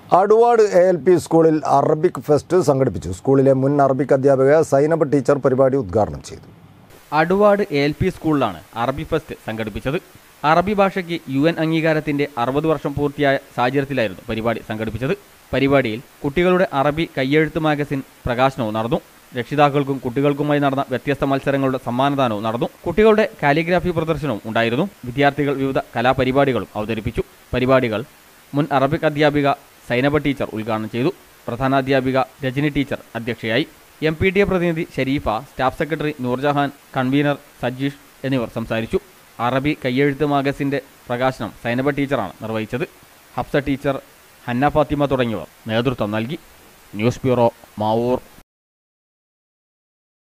അടുവാട് A L P സ്കൂളിൽ Arabic fest സംഘടിപ്പിച്ചു സ്കൂളിലെ മുൻ അറബിക് അധ്യാപിക സൈനബ് ടീച്ചർ പരിപാടി ഉദ്ഘാടനം ചെയ്തു അടുവാട് എ എൽ പി സ്കൂളിലാണ് അറബി ഫെസ്റ്റ് സംഘടിപ്പിച്ചത് അറബി ഭാഷയ്ക്ക് യു എൻ അംഗീകാരത്തിന്റെ അറുപത് വർഷം പൂർത്തിയായ സാഹചര്യത്തിലായിരുന്നു പരിപാടി സംഘടിപ്പിച്ചത് പരിപാടിയിൽ കുട്ടികളുടെ അറബി കയ്യെഴുത്ത് മാഗസിൻ പ്രകാശനവും നടന്നു രക്ഷിതാക്കൾക്കും കുട്ടികൾക്കുമായി നടന്ന വ്യത്യസ്ത മത്സരങ്ങളുടെ സമ്മാനദാനവും നടന്നു കുട്ടികളുടെ കാലിഗ്രാഫി പ്രദർശനവും ഉണ്ടായിരുന്നു വിദ്യാർത്ഥികൾ വിവിധ കലാപരിപാടികളും അവതരിപ്പിച്ചു പരിപാടികൾ മുൻ അറബിക് അധ്യാപിക സൈനബ ടീച്ചർ ഉദ്ഘാടനം ചെയ്തു പ്രധാനാധ്യാപിക രജനി ടീച്ചർ അധ്യക്ഷയായി എം പി ടി എ പ്രതിനിധി Shareefa staff secretary Noorjahan convener Sajeesh എന്നിവർ സംസാരിച്ചു അറബി കയ്യെഴുത്ത് മാഗസിന്റെ പ്രകാശനം സൈനബ ടീച്ചറാണ് നിർവഹിച്ചത് ഹഫ്സ ടീച്ചർ ഹന്ന ഫാത്തിമ തുടങ്ങിയവർ നേതൃത്വം നൽകി ന്യൂസ് ബ്യൂറോ മാവൂർ